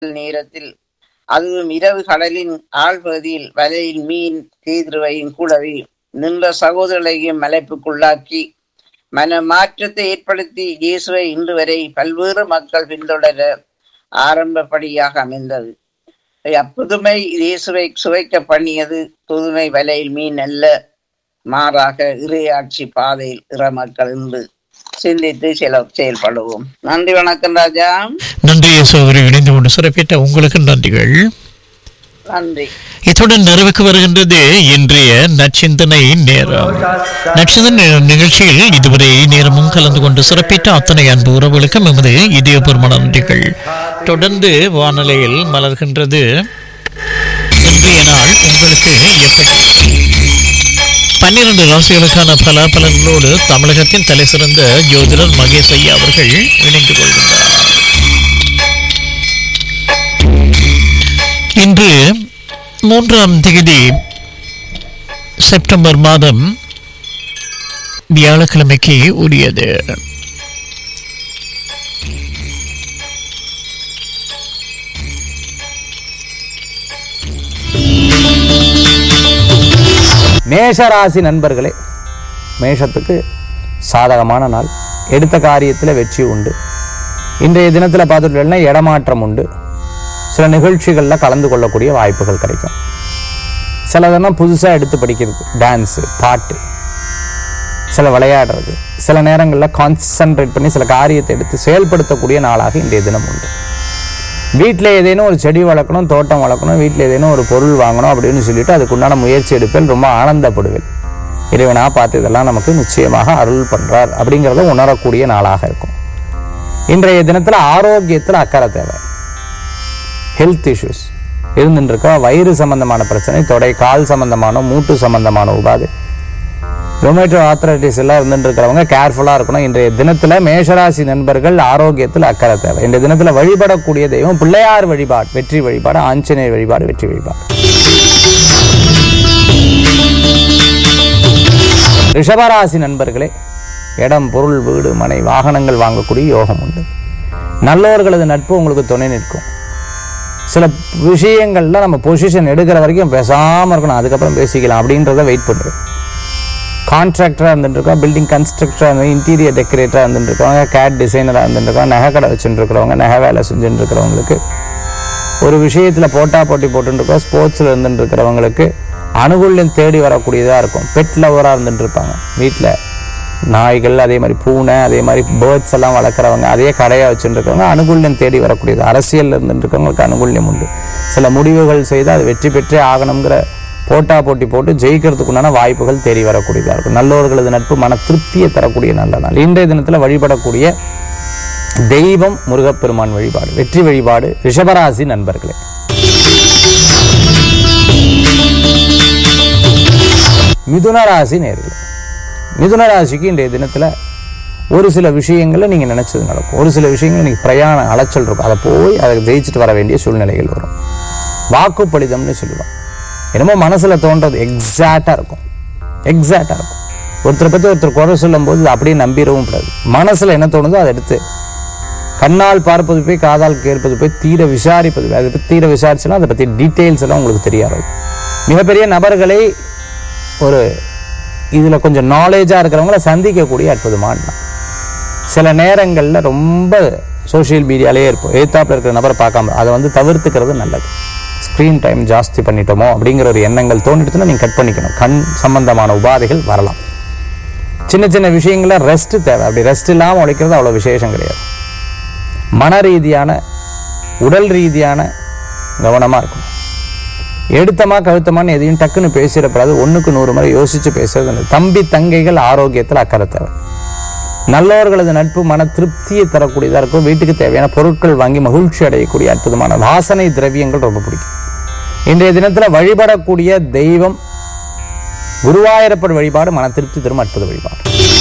நேரத்தில் அதுவும் இரவு கடலின் ஆழ்பகுதியில் வலையில் மீன் தீதிருவையும் கூடவே நின்ற சகோதரர்களையும் மலைப்புக்குள்ளாக்கி மன மாற்றத்தை ஏற்படுத்தி இயேசுவை இன்று வரை பல்வேறு மக்கள் பின்தொடர ஆரம்பப்படியாக அமைந்தது அப்புதுமை இயேசுவை சுவைக்க பண்ணியது புதுமை வலையில் மீன் அல்ல மாறாக இறையாட்சி பாதையில் இற மக்கள் என்று சிந்தித்து சில செயல்படுவோம் நன்றி வணக்கம் ராஜா நன்றி சகோதரி இணைந்து கொண்டு சிறப்பித்த உங்களுக்கு நன்றிகள் நன்றி இத்துடன் நிறைவுக்கு வருகின்றது இன்றைய நச்சிந்தனை நேரம் நச்சிந்தனை நிகழ்ச்சியில் இதுவரை நேரமும் கலந்து கொண்டு சிறப்பித்த அத்தனை அன்பு உறவுகளுக்கும் எமது இதயபூர்வமான நன்றிகள் தொடர்ந்து வானொலியில் மலர்கின்றது இன்றைய நாள் உங்களுக்கு எப்படி பன்னிரண்டு ராசிகளுக்கான பல பலன்களோடு தமிழகத்தின் தலை சிறந்த ஜோதிடர் மகேஷ் ஐயா அவர்கள் இணைந்து கொள்கின்றார் இன்று மூன்றாம் தேதி செப்டம்பர் மாதம் வியாழக்கிழமைக்கு உரியது மேஷராசி நண்பர்களே மேஷத்துக்கு சாதகமான நாள் எடுத்த காரியத்தில் வெற்றி உண்டு இன்றைய தினத்தில் பார்த்துட்டோம்னா இடமாற்றம் உண்டு சில நிகழ்ச்சிகளில் கலந்து கொள்ளக்கூடிய வாய்ப்புகள் கிடைக்கும் சிலதெல்லாம் புதுசாக எடுத்து படிக்கிறது டான்ஸு பாட்டு சில விளையாடுறது சில நேரங்களில் கான்சன்ட்ரேட் பண்ணி சில காரியத்தை எடுத்து செயல்படுத்தக்கூடிய நாளாக இன்றைய தினம் உண்டு வீட்டில் ஏதேனும் ஒரு செடி வளர்க்கணும் தோட்டம் வளர்க்கணும் வீட்டில் ஏதேனும் ஒரு பொருள் வாங்கணும் அப்படின்னு சொல்லிட்டு அதுக்குண்டான முயற்சி எடுப்பேன் ரொம்ப ஆனந்தப்படுவேன் இறைவனா பார்த்து இதெல்லாம் நமக்கு நிச்சயமாக அருள் பண்றார் அப்படிங்கிறத உணரக்கூடிய நாளாக இருக்கும் இன்றைய தினத்தில் ஆரோக்கியத்தில் அக்கறை தேவை ஹெல்த் இஷ்யூஸ் இருந்துட்டு இருக்கா வயிறு சம்பந்தமான பிரச்சனை தொடை கால் சம்பந்தமான மூட்டு சம்பந்தமான உபாதை ரொமேட்டோ ஆத்ரைட்டிஸ் எல்லாம் இருந்துட்டு இருக்கிறவங்க கேர்ஃபுல்லாக இருக்கணும் இன்றைய தினத்தில் மேஷராசி நண்பர்கள் ஆரோக்கியத்தில் அக்கறை தேவை இன்றைய தினத்தில் வழிபடக்கூடிய தெய்வம் பிள்ளையார் வழிபாடு வெற்றி வழிபாடு ஆஞ்சநேயர் வழிபாடு வெற்றி வழிபாடு ரிஷபராசி நண்பர்களே இடம் பொருள் வீடு மனை வாகனங்கள் வாங்கக்கூடிய யோகம் உண்டு நல்லவர்களது நட்பு உங்களுக்கு துணை நிற்கும் சில விஷயங்கள்ல நம்ம பொசிஷன் எடுக்கிற வரைக்கும் பேசாமல் இருக்கணும் அதுக்கப்புறம் பேசிக்கலாம் அப்படின்றத வெயிட் பண்ணுறேன் கான்ட்ராக்டராக இருந்துட்டுருக்கோம் பில்டிங் கன்ஸ்ட்ரக்டராக இருந்து இன்டீரியர் டெக்கரேட்டராக இருந்துட்டுருக்கவங்க கேட் டிசைனராக இருந்துட்டுருக்கோம் நகை கடை வச்சுட்டு இருக்கிறவங்க நகை வேலை செஞ்சுட்டு இருக்கிறவங்களுக்கு ஒரு விஷயத்தில் போட்டா போட்டி போட்டுருக்கோம் ஸ்போர்ட்ஸில் இருந்துட்டு இருக்கிறவங்களுக்கு அனுகூல்யம் தேடி வரக்கூடியதாக இருக்கும் பெட் லவராக இருந்துட்டு இருப்பாங்க வீட்டில் நாய்கள் அதே மாதிரி பூனை அதே மாதிரி பேர்ட்ஸ் எல்லாம் வளர்க்குறவங்க அதே கடையாக வச்சுட்டு இருக்கவங்க அனுகூல்யம் தேடி வரக்கூடியது அரசியலில் இருந்துட்டு இருக்கவங்களுக்கு அனுகூல்யம் உண்டு சில முடிவுகள் செய்து அது வெற்றி பெற்றே ஆகணுங்கிற போட்டா போட்டி போட்டு ஜெயிக்கிறதுக்குண்டான வாய்ப்புகள் தேடி வரக்கூடியதாக இருக்கும் நல்லவர்களது நட்பு மன திருப்தியை தரக்கூடிய நல்ல நாள் இன்றைய தினத்தில் வழிபடக்கூடிய தெய்வம் முருகப்பெருமான் வழிபாடு வெற்றி வழிபாடு ரிஷபராசி நண்பர்களே மிதுன ராசி நேர்கள் மிதுன ராசிக்கு இன்றைய தினத்தில் ஒரு சில விஷயங்களை நீங்கள் நினைச்சது நடக்கும் ஒரு சில விஷயங்கள் நீங்கள் பிரயாண அலைச்சல் இருக்கும் அதை போய் அதை ஜெயிச்சுட்டு வர வேண்டிய சூழ்நிலைகள் வரும் வாக்குப்பளிதம்னு சொல்லுவாங்க என்னமோ மனசில் தோன்றது எக்ஸாக்டாக இருக்கும் எக்ஸாக்டாக இருக்கும் ஒருத்தரை பற்றி ஒருத்தர் குறை சொல்லும்போது அதை அப்படியே நம்பிடவும் கூடாது மனசில் என்ன தோணுதோ அதை எடுத்து கண்ணால் பார்ப்பது போய் காதால் கேட்பது போய் தீர விசாரிப்பது போய் அதை பற்றி தீர விசாரிச்சுன்னா அதை பற்றி டீட்டெயில்ஸ் எல்லாம் உங்களுக்கு தெரியாது மிகப்பெரிய நபர்களை ஒரு இதில் கொஞ்சம் நாலேஜாக இருக்கிறவங்கள சந்திக்கக்கூடிய அற்புதமான நாள். சில நேரங்களில் ரொம்ப சோஷியல் மீடியாலே இருப்போம் எதிர்த்தாப்பில் இருக்கிற நபரை பார்க்காம அதை வந்து தவிர்த்துக்கிறது நல்லது ஸ்க்ரீன் டைம் ஜாஸ்தி பண்ணிட்டோமோ அப்படிங்கிற ஒரு எண்ணங்கள் தோண்டிட்டுனா நீங்கள் கட் பண்ணிக்கணும் கண் சம்பந்தமான உபாதைகள் வரலாம் சின்ன சின்ன விஷயங்கள ரெஸ்ட் தேவை அப்படி ரெஸ்ட் இல்லாமல் உழைக்கிறது அவ்வளோ விசேஷம் கிடையாது மன ரீதியான உடல் ரீதியான கவனமாக இருக்கும் எடுத்தமா கழுத்தமான்னு எதையும் டக்குன்னு பேசிடக்கூடாது ஒண்ணுக்கு நூறு முறை யோசிச்சு பேசுறது நல்லது. தம்பி தங்கைகள் ஆரோக்கியத்தில் அக்கறை தேவை நல்லவர்களது நட்பு மன திருப்தியை தரக்கூடியதாக இருக்கும் வீட்டுக்கு தேவையான பொருட்கள் வாங்கி மகிழ்ச்சி அடையக்கூடிய அற்புதமான வாசனை திரவியங்கள் ரொம்ப பிடிக்கும் இன்றைய தினத்தில் வழிபடக்கூடிய தெய்வம் குருவாயூரப்பர் வழிபாடு மன திருப்தி தரும் அற்புத வழிபாடு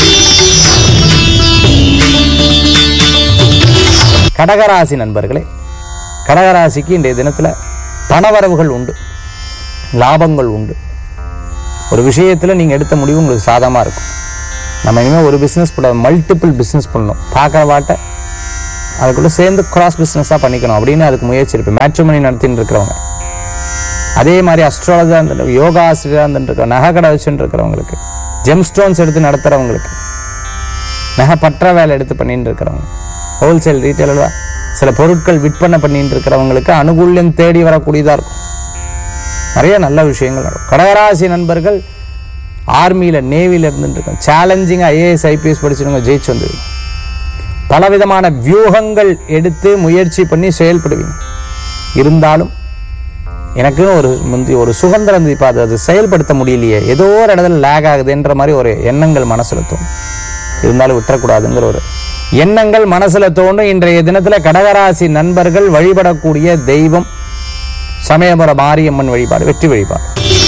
கடகராசி நண்பர்களே கடகராசிக்கு இன்றைய தினத்தில் பணவரவுகள் உண்டு லாபங்கள் உண்டு ஒரு விஷயத்தில் நீங்கள் எடுத்த முடிவு உங்களுக்கு சாதகமாக இருக்கும் நம்ம இனிமேல் ஒரு பிஸ்னஸ் பண்ண மல்டிபிள் பிஸ்னஸ் பண்ணணும் பார்க்குற வாட்ட அதுக்குள்ள சேர்ந்து கிராஸ் பிஸ்னஸாக பண்ணிக்கணும் அப்படின்னு அதுக்கு முயற்சி இருப்பேன் மேட்ரிமணி நடத்தின்னு இருக்கிறவங்க அதே மாதிரி அஸ்ட்ராலஜா இருந்துட்டு யோகா ஆசிரியராக இருந்துட்டு இருக்க நகை கடை வச்சுட்டு இருக்கிறவங்களுக்கு ஜெம் ஸ்டோன்ஸ் எடுத்து நடத்துகிறவங்களுக்கு நகை பற்ற வேலை எடுத்து பண்ணிட்டு இருக்கிறவங்க ஹோல்சேல் ரீட்டைலராக சில பொருட்கள் விற்பனை பண்ணிட்டு இருக்கிறவங்களுக்கு அனுகூல்யம் தேடி வரக்கூடியதாக இருக்கும் நிறைய நல்ல விஷயங்கள் நடக்கும் கடகராசி நண்பர்கள் ஆர்மியில் நேவியில் இருந்துட்டு இருக்கோம் சேலஞ்சிங்காக ஐஏஎஸ் ஐபிஎஸ் படிச்சவங்க ஜெயிச்சு வந்துடுவீங்க பலவிதமான வியூகங்கள் எடுத்து முயற்சி பண்ணி செயல்படுவீங்க இருந்தாலும் எனக்குன்னு ஒரு முந்தி ஒரு சுதந்திரம் இருந்தது இப்போ அது அது செயல்படுத்த முடியலையே ஏதோ ஒரு இடத்துல லேக் ஆகுதுன்ற மாதிரி ஒரு எண்ணங்கள் மனசுல தோணும் இருந்தாலும் விட்டுறக்கூடாதுங்கிற ஒரு எண்ணங்கள் மனசுல தோணும் இன்றைய தினத்துல கடகராசி நண்பர்கள் வழிபடக்கூடிய தெய்வம் சமயபுர மாரியம்மன் வழிபாடு வெற்றி வழிபாடு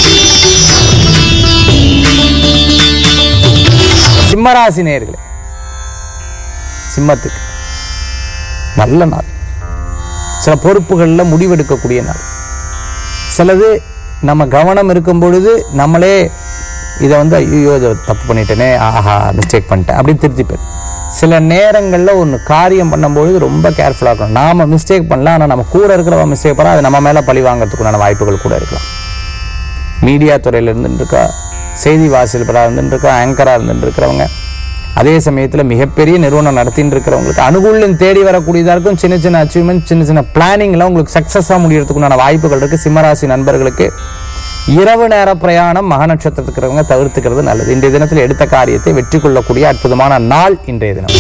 சிம்மராசி நேர்களே சிம்மத்துக்கு நல்ல நாள் சில பொறுப்புகளில் முடிவெடுக்கக்கூடிய நாள் சிலது நம்ம கவனம் இருக்கும் பொழுது நம்மளே இதை வந்து ஐயோ இதை தப்பு பண்ணிட்டேனே ஆஹா மிஸ்டேக் பண்ணிட்டேன் அப்படின்னு திருத்திப்பேன் சில நேரங்களில் ஒன்று காரியம் பண்ணும்பொழுது ரொம்ப கேர்ஃபுல்லாக இருக்கணும் நாம் மிஸ்டேக் பண்ணலாம் ஆனால் நம்ம கூட இருக்கிறவங்க மிஸ்டேக் பண்ணால் அது நம்ம மேலே பழி வாங்குறதுக்குண்டான வாய்ப்புகள் கூட இருக்கலாம் மீடியா துறையில் இருந்துட்டு இருக்கா செய்தி வாசிப்பராக இருந்துட்டு இருக்கா ஆங்கராக இருந்துட்டு இருக்கிறவங்க அதே சமயத்தில் மிகப்பெரிய நிறுவனம் நடத்திட்டு இருக்கிறவங்களுக்கு அனுகூலம் தேடி வரக்கூடியதாக இருக்கும் சின்ன சின்ன அச்சீவ்மெண்ட் சின்ன சின்ன பிளானிங்லாம் உங்களுக்கு சக்ஸஸாக முடியறதுக்குண்டான வாய்ப்புகள் இருக்குது சிம்மராசி நண்பர்களுக்கு இரவு நேர பிரயாணம் மக நட்சத்திரத்துக்கு இருக்கிறவங்க தவிர்த்துக்கிறது நல்லது இன்றைய தினத்தில் எடுத்த காரியத்தை வெற்றி கொள்ளக்கூடிய அற்புதமான நாள் இன்றைய தினம்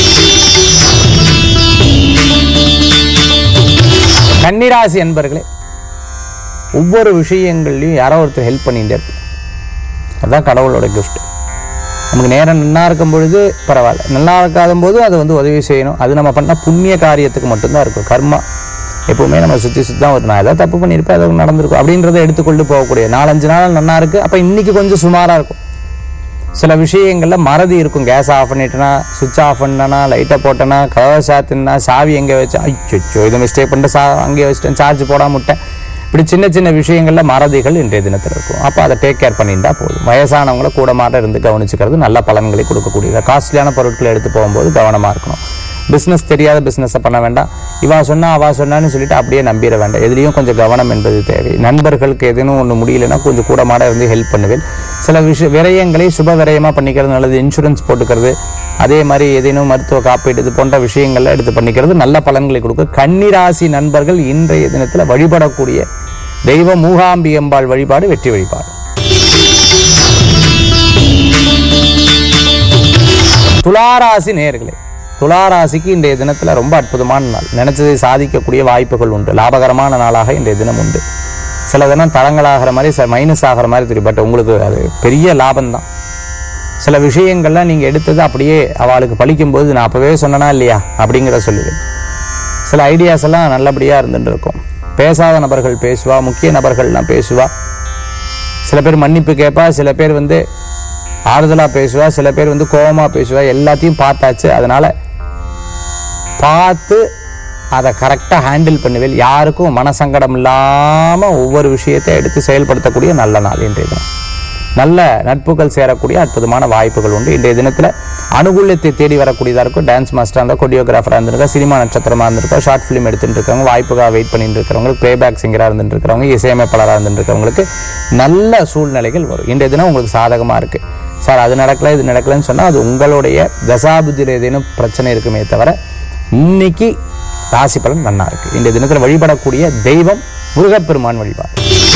கன்னிராசி அன்பர்களே ஒவ்வொரு விஷயங்கள்லையும் யாரோ ஒருத்தர் ஹெல்ப் பண்ணிகிட்டே இருப்போம் அதுதான் கடவுளோட gift நமக்கு நேரம் நல்லா இருக்கும் பொழுது பரவாயில்ல நல்லா இருக்காத போது அதை வந்து உதவி செய்யணும் அது நம்ம பண்ணால் புண்ணிய காரியத்துக்கு மட்டும்தான் இருக்கும் கர்மா எப்பவுமே நம்ம சுற்றி சுற்றி தான் வரும் நான் ஏதாவது தப்பு பண்ணியிருப்பேன் அது நடந்திருக்கும் அப்படின்றத எடுத்துக்கொண்டு போகக்கூடிய நாலஞ்சு நாள் நல்லா இருக்கு அப்போ இன்னைக்கு கொஞ்சம் சுமாராக இருக்கும் சில விஷயங்கள்ல மறதி இருக்கும் கேஸ் ஆஃப் பண்ணிட்டேனா சுவிட்ச் ஆஃப் பண்ணனா லைட்டை போட்டேனா கதவை சாத்தினா சாவி எங்கே வச்சேன் அச்சோ இதை மிஸ்டேக் பண்ணிட்டு சா அங்கே வச்சுட்டேன் சார்ஜ் போடாம விட்டேன் இப்படி சின்ன சின்ன விஷயங்கள்ல மறதிகள் இன்றைய தினத்தில் இருக்கும் அப்போ அதை டேக் கேர் பண்ணிட்டா போதும் வயசானவங்கள கூட மாட்ட இருந்து கவனிச்சுக்கிறது நல்ல பலன்களை கொடுக்கக்கூடியது காஸ்ட்லியான பொருட்களை எடுத்து போகும்போது கவனமாக இருக்கணும் பிஸ்னஸ் தெரியாத பிஸ்னஸை பண்ண வேண்டாம் இவா சொன்னா அவா சொன்னான்னு சொல்லிட்டு அப்படியே நம்பிட வேண்டாம் எதுலேயும் கொஞ்சம் கவனம் என்பது தேவை நண்பர்களுக்கு எதுவும் ஒன்று முடியலன்னா கொஞ்சம் கூட மாட இருந்து ஹெல்ப் பண்ணுவேன் சில விஷய விரயங்களை சுப விரயமாக பண்ணிக்கிறது நல்லது இன்சூரன்ஸ் போட்டுக்கிறது அதே மாதிரி ஏதேனும் மருத்துவ காப்பீடு இது போன்ற விஷயங்கள்ல எடுத்து பண்ணிக்கிறது நல்ல பலன்களை கொடுக்கும் கன்னிராசி நண்பர்கள் இன்றைய தினத்தில் வழிபடக்கூடிய தெய்வ மூகாம்பி அம்பாள் வழிபாடு வெற்றி வழிபாடு துளாராசி நேர்களே துளாராசிக்கு இன்றைய தினத்தில் ரொம்ப அற்புதமான நாள் நினைச்சதை சாதிக்கக்கூடிய வாய்ப்புகள் உண்டு லாபகரமான நாளாக இன்றைய தினம் உண்டு சில தினம் தளங்களாகிற மாதிரி மைனஸ் ஆகிற மாதிரி தெரியும் பட் உங்களுக்கு அது பெரிய லாபம்தான் சில விஷயங்கள்லாம் நீங்கள் எடுத்தது அப்படியே அவளுக்கு பழிக்கும்போது நான் அப்போவே சொன்னனா இல்லையா அப்படிங்கிற சொல்லுவேன் சில ஐடியாஸ் எல்லாம் நல்லபடியாக இருந்துட்டு இருக்கும் பேசாத நபர்கள் பேசுவா முக்கிய நபர்கள்லாம் பேசுவா சில பேர் மன்னிப்பு கேட்பா சில பேர் வந்து ஆறுதலாக பேசுவா சில பேர் வந்து கோபமாக பேசுவா எல்லாத்தையும் பார்த்தாச்சு அதனால பார்த்து அதை கரெக்டாக ஹேண்டில் பண்ணுவேன் யாருக்கும் மனசங்கடம் இல்லாமல் ஒவ்வொரு விஷயத்தை எடுத்து செயல்படுத்தக்கூடிய நல்ல நாள் இன்றைய தினம் நல்ல நட்புகள் சேரக்கூடிய அற்புதமான வாய்ப்புகள் உண்டு இன்றைய தினத்தில் அனுகூலத்தை தேடி வரக்கூடியதாக இருக்கும் டான்ஸ் மாஸ்டராக இருந்தால் கொரியோகிராஃபராக இருந்திருக்கா சினிமா நட்சத்திரமாக இருந்திருக்கா ஷார்ட் ஃபிலிம் எடுத்துட்டு இருக்கவங்க வாய்ப்புக்காக வெயிட் பண்ணிட்டு இருக்கிறவங்களுக்கு ப்ளேபேக் சிங்கராக இருந்துட்டு இருக்கிறவங்க இசையமைப்பாளராக இருந்துட்டு இருக்கிறவங்களுக்கு நல்ல சூழ்நிலைகள் வரும் இன்றைய தினம் உங்களுக்கு சாதகமாக இருக்குது சார் அது நடக்கல இது நடக்கலன்னு சொன்னால் அது உங்களுடைய தசாபுத்தியில் ஏதேனும் பிரச்சனை இருக்குமே தவிர இன்னைக்கு ராசி பலன் நன்னா இருக்கு இந்த தினத்தில் வழிபடக்கூடிய தெய்வம் முருகப்பெருமான் வழிபாடு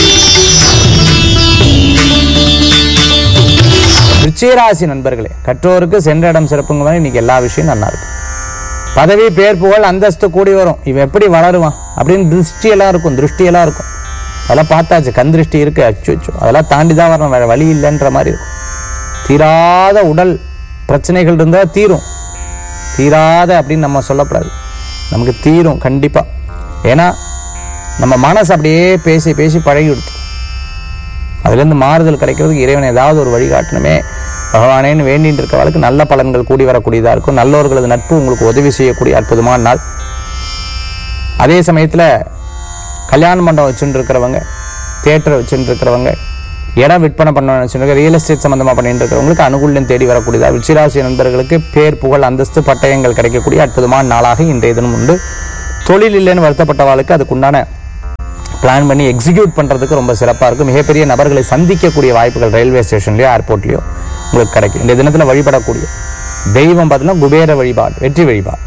ரிச்சிகராசி நண்பர்களே கற்றோருக்கு சென்ற இடம் சிறப்புங்க மாதிரி இன்னைக்கு எல்லா விஷயம் நல்லா இருக்கு பதவி பேர் புகழ் அந்தஸ்து கூடி வரும் இவன் எப்படி வளருவான் அப்படின்னு திருஷ்டியெல்லாம் இருக்கும் திருஷ்டியெல்லாம் இருக்கும் அதெல்லாம் பார்த்தாச்சு கண் திருஷ்டி இருக்கு அச்சு அச்சு அதெல்லாம் தாண்டி தான் வரணும் வேற வழி இல்லைன்ற மாதிரி இருக்கும் தீராத உடல் பிரச்சனைகள் இருந்தால் தீரும் தீராத அப்படின்னு நம்ம சொல்லக்கூடாது நமக்கு தீரும் கண்டிப்பாக ஏன்னா நம்ம மனசு அப்படியே பேசி பேசி பழகி கொடுத்து அதுலேருந்து மாறுதல் கிடைக்கிறதுக்கு இறைவன் ஏதாவது ஒரு வழிகாட்டணுமே பகவானேன்னு வேண்டின்னு இருக்கவளுக்கு நல்ல பலன்கள் கூடி வரக்கூடியதாக இருக்கும் நல்லவர்களது நட்பு உங்களுக்கு உதவி செய்யக்கூடிய அற்புதமான நாள் அதே சமயத்தில் கல்யாண மண்டபம் வச்சுட்டு இருக்கிறவங்க தேட்டரை வச்சுட்டு இருக்கிறவங்க இடம் விற்பனை பண்ணணும்னு சொல்லுங்க ரியல் எஸ்டேட் சம்மந்தமாக பண்ணிட்டு இருக்கிறவங்களுக்கு அனுகூல்யம் தேடி வரக்கூடியதா விருச்சிராசி நண்பர்களுக்கு பேர் புகழ் அந்தஸ்து பட்டயங்கள் கிடைக்கக்கூடிய அற்புதமான நாளாக இன்றைய தினம் உண்டு தொழில் இல்லைன்னு வருத்தப்பட்டவாளுக்கு அதுக்குண்டான பிளான் பண்ணி எக்ஸிக்யூட் பண்ணுறதுக்கு ரொம்ப சிறப்பாக இருக்கும் மிகப்பெரிய நபர்களை சந்திக்கக்கூடிய வாய்ப்புகள் ரயில்வே ஸ்டேஷன்லையோ ஏர்போர்ட்லையோ உங்களுக்கு கிடைக்கும் இந்த தினத்தில் வழிபடக்கூடிய தெய்வம் பார்த்தீங்கன்னா குபேர வழிபாடு வெற்றி வழிபாடு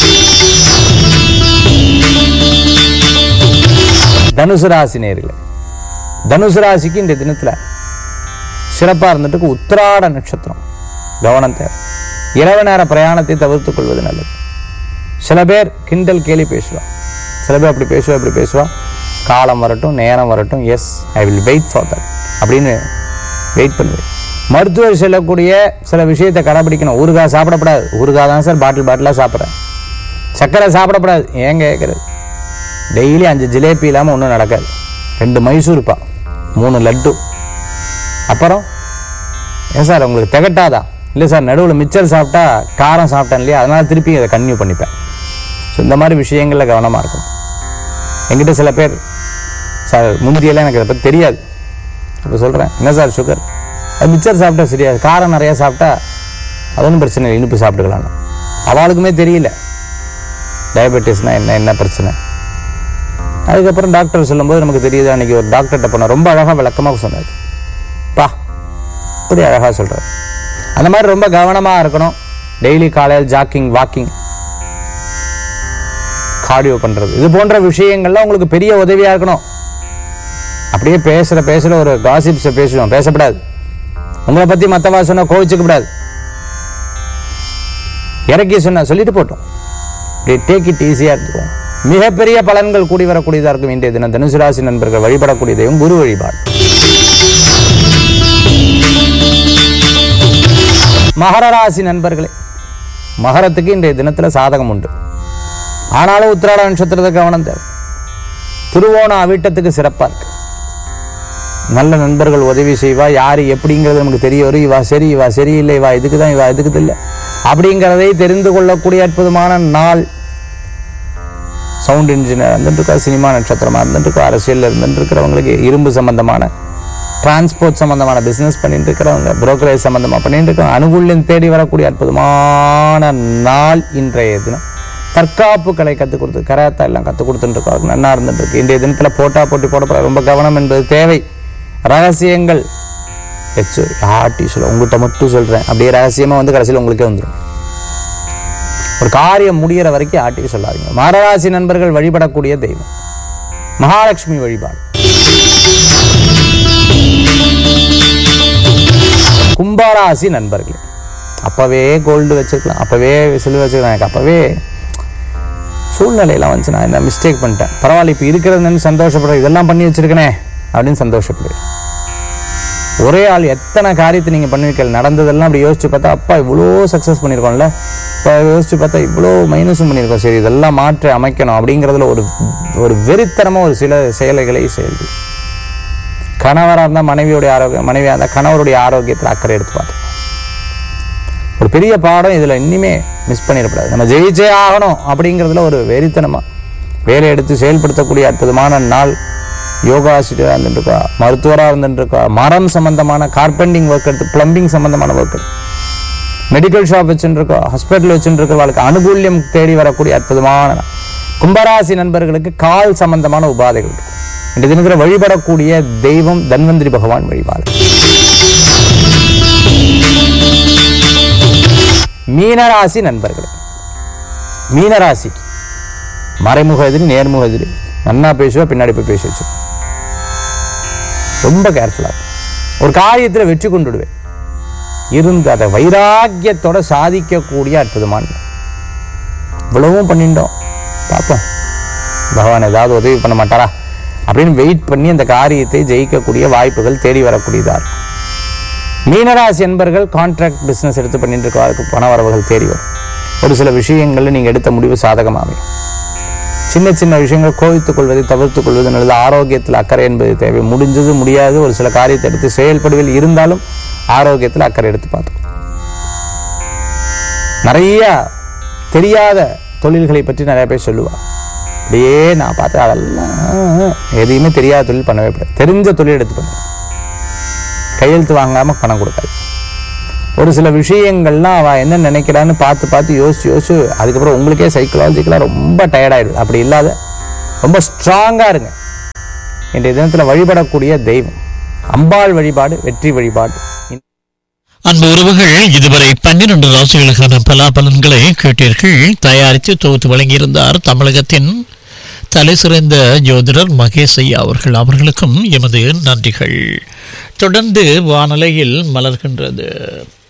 தனுசு ராசி நேர்களே தனுசு ராசிக்கு இந்த தினத்தில் சிறப்பாக இருந்துட்டு உத்திராட நட்சத்திரம் கவனம் தேவை இரவு நேர பிரயாணத்தை தவிர்த்துக் கொள்வது நல்லது சில பேர் கிண்டல் கேலி பேசுவா சில பேர் அப்படி பேசுவா இப்படி பேசுவா காலம் வரட்டும் நேரம் வரட்டும் yes I will wait for that அப்படின்னு வெயிட் பண்ணுவேன் மருத்துவர் சொல்லக்கூடிய சில விஷயத்தை கடைபிடிக்கணும் ஊறுகாய் சாப்பிடக்கூடாது ஊறுகாய் தான் சார் பாட்டில் பாட்டிலாக சாப்பிட்றேன் சர்க்கரை சாப்பிடக்கூடாது ஏன் கேட்குறது டெய்லி அஞ்சு ஜிலேபி இல்லாமல் ஒன்றும் நடக்காது ரெண்டு மைசூர்பா மூணு லட்டு அப்புறம் ஏன் சார் உங்களுக்கு திகட்டாதா இல்லை சார் நடுவில் மிச்சர் சாப்பிட்டா காரம் சாப்பிட்டேன் இல்லையா அதனால் திருப்பி அதை கன்டினியூ பண்ணிப்பேன் ஸோ இந்த மாதிரி விஷயங்களில் கவனமாக இருக்கும் என்கிட்ட சில பேர் சார் முந்தியெல்லாம் எனக்கு இதை பற்றி தெரியாது இப்போ சொல்கிறேன் என்ன சார் சுகர் அது மிச்சர் சாப்பிட்டா சரியா காரம் நிறையா சாப்பிட்டா அது ஒன்றும் பிரச்சனை இல்லை இனிப்பு சாப்பிட்டுக்கலாம் அவளுக்குமே தெரியல டயபெட்டிஸ்னால் என்ன என்ன பிரச்சனை அதுக்கப்புறம் டாக்டர் சொல்லும்போது நமக்கு தெரியுது அன்றைக்கி ஒரு டாக்டர்கிட்ட போனோம் ரொம்ப அழகாக விளக்கமாக சொன்னார் பா இப்படி அழகாக சொல்கிறார் அந்த மாதிரி ரொம்ப கவனமாக இருக்கணும் டெய்லி காலையில் ஜாக்கிங் வாக்கிங் கார்டியோ பண்ணுறது இது போன்ற விஷயங்கள்லாம் உங்களுக்கு பெரிய உதவியாக இருக்கணும் அப்படியே பேசுகிற பேசுகிற ஒரு காசிப்ஸை பேசுவோம் பேசக்கூடாது உங்களை பற்றி மற்றவா சொன்னால் கோவிச்சுக்கப்படாது இறக்கி சொன்ன சொல்லிட்டு போட்டோம் இப்படி டேக் இட் ஈஸியாக இருந்துக்கும் மிகப்பெரிய பலன்கள் கூடி வரக்கூடியதாக இருக்கும் இன்றைய தினம் தனுசு ராசி நண்பர்கள் வழிபடக்கூடிய தெய்வம் குரு வழிபாடு மகர ராசி நண்பர்களே மகரத்துக்கு இன்றைய தினத்தில் சாதகம் உண்டு ஆனாலும் உத்திராட நட்சத்திரத்தை கவனம் தேவை திருவோணம் அவிட்டத்துக்கு சிறப்பாக இருக்கு நல்ல நண்பர்கள் உதவி செய்வா யார் எப்படிங்கிறது நமக்கு தெரிய வரும் இவா சரி இவா சரியில்லை இவா இதுக்கு தான் இவா இதுக்கு இல்லை அப்படிங்கிறதை தெரிந்து கொள்ளக்கூடிய அற்புதமான நாள் சவுண்ட் இன்ஜினியர் இருந்துட்டு சினிமா நட்சத்திரமாக இருந்துட்டு அரசியலில் இருந்துட்டு இருக்கிறவங்களுக்கு இரும்பு சம்பந்தமான டிரான்ஸ்போர்ட் சம்பந்தமான பிஸ்னஸ் பண்ணிட்டு இருக்கிறவங்க புரோக்கரேஜ் சம்பந்தமாக பண்ணிட்டு இருக்கிறவங்க அனுகூல்யம் தேடி வரக்கூடிய அற்புதமான நாள் இன்றைய தினம் தற்காப்பு கலை கற்றுக் கொடுத்து கராத்தா எல்லாம் கற்றுக் கொடுத்துட்டு இருக்காங்க நல்லா இருந்துட்டு இருக்கு இன்றைய தினத்தில் போட்டா போட்டி போட ரொம்ப கவனம் என்பது தேவை ரகசியங்கள் எச்சு யார்ட்டி சொல்ல உங்கள்கிட்ட மட்டும் சொல்கிறேன் அப்படியே ரகசியமாக வந்து கடைசியில் உங்களுக்கே வந்துடும் ஒரு காரியம் முடிகிற வரைக்கும் ஆட்டி சொல்லாதீங்க மகராசி நண்பர்கள் வழிபடக்கூடிய தெய்வம் மகாலட்சுமி வழிபாடு கும்பராசி நண்பர்களே அப்பவே கோல்டு வச்சிருக்கலாம் அப்பவே சில்வர் வச்சிருக்கலாம் எனக்கு அப்பவே சூழ்நிலையெல்லாம் வந்துச்சு நான் என்ன மிஸ்டேக் பண்ணிட்டேன் பரவாயில்ல இப்போ இருக்கிறதுன்னு சந்தோஷப்படுறேன் இதெல்லாம் பண்ணி வச்சிருக்கனே அப்படின்னு சந்தோஷப்படுவேன் ஒரே ஆள் எத்தனை காரியத்தை நீங்கள் பண்ணுவீர்கள் நடந்ததெல்லாம் அப்படி யோசிச்சு பார்த்தா அப்பா இவ்வளோ சக்ஸஸ் பண்ணியிருக்கோம்ல இப்போ யோசிச்சு பார்த்தா இவ்வளோ மைனஸும் பண்ணியிருக்கோம் சரி இதெல்லாம் மாற்றி அமைக்கணும் அப்படிங்கிறதுல ஒரு ஒரு வெறித்தனமாக ஒரு சில செயல்களை செயல்கள் கணவராக இருந்தால் மனைவியோடைய ஆரோக்கியம் மனைவியாக இருந்தால் கணவருடைய ஆரோக்கியத்தில் அக்கறை எடுத்து பார்த்தோம் ஒரு பெரிய பாடம் இதில் இன்னுமே மிஸ் பண்ணிடக்கூடாது நம்ம ஜெயிச்சே ஆகணும் அப்படிங்கிறதுல ஒரு வெறித்தனமாக வேலை எடுத்து செயல்படுத்தக்கூடிய அற்புதமான நாள் யோகா ஆசிரியராக இருந்துட்டுருக்கா மருத்துவராக இருந்துட்டுருக்கா மரம் சம்பந்தமான கார்பெண்டிங் ஒர்க் எடுத்து பிளம்பிங் சம்பந்தமான ஒர்க் எடுத்து மெடிக்கல் ஷாப் வச்சுருக்கா ஹாஸ்பிட்டல் வச்சுருக்கிறவர்களுக்கு அனுகூல்யம் தேடி வரக்கூடிய அற்புதமான நாள். கும்பராசி நண்பர்களுக்கு கால் சம்பந்தமான உபாதைகள் இருக்கும் இந்த தினத்தில் வழிபடக்கூடிய தெய்வம் தன்வந்திரி பகவான் வழிபாடு மீனராசி நண்பர்களே மீனராசி மறைமுக எதிரி நேர்முக எதிரி நன்னா பேசுவா பின்னாடி போய் பேசி வச்சு ரொம்ப கேர்ஃபுல்லாக ஒரு காரியத்தில் வெற்றி கொண்டுடுவேன் இருந்து அதை வைராக்கியத்தோட சாதிக்கக்கூடிய அற்புதமான நாள். இவ்வளவும் பண்ணிட்டோம் பார்ப்போம் பகவான் ஏதாவது உதவி பண்ண மாட்டாரா அப்படின்னு வெயிட் பண்ணி அந்த காரியத்தை ஜெயிக்கக்கூடிய வாய்ப்புகள் தேடி வரக்கூடியதா இருக்கும் மீனராசி என்பர்கள் கான்ட்ராக்ட் பிஸ்னஸ் எடுத்து பண்ணிட்டு இருக்கிறவருக்கு பண வரவுகள் தேடி வரும் ஒரு சில விஷயங்களில் நீங்கள் எடுத்த முடிவு சாதகமாகும் சின்ன சின்ன விஷயங்கள் கோவித்துக் கொள்வதை தவிர்த்துக் கொள்வது நல்லது ஆரோக்கியத்தில் அக்கறை என்பது தேவை முடிஞ்சது முடியாது ஒரு சில காரியத்தை எடுத்து செயல்படுவில் இருந்தாலும் ஆரோக்கியத்தில் அக்கறை எடுத்து பார்த்தோம் நிறைய தெரியாத தொழில்களை பற்றி நிறைய பேர் சொல்லுவா அப்படியே நான் பார்த்து அதெல்லாம் எதையுமே தெரியாத தொழில் பண்ணவே கூடாது தெரிஞ்ச தொழில் எடுத்து பண்ணு கையெழுத்து வாங்காமல் பணம் கொடுக்காது ஒரு சில விஷயங்கள்லாம் அவள் என்ன நினைக்கிறான்னு பார்த்து பார்த்து யோசிச்சு யோசிச்சு அதுக்கப்புறம் உங்களுக்கே சைக்கலாஜிக்கலாக ரொம்ப டயர்டாயிடுது அப்படி இல்லாத ரொம்ப ஸ்ட்ராங்காக இருங்க இன்றைய தினத்தில் வழிபடக்கூடிய தெய்வம் அம்பாள் வழிபாடு வெற்றி வழிபாடு அன்பு உறவுகள் இதுவரை பன்னிரண்டு ராசிகளுக்கான பலாபலன்களை கேட்டீர்கள் தயாரித்து தொகுத்து வழங்கியிருந்தார் தமிழகத்தின் தலை சிறந்த ஜோதிடர் மகேஷ் ஐயா அவர்கள் அவர்களுக்கும் எமது நன்றிகள் தொடர்ந்து வானலையில் மலர்கின்றது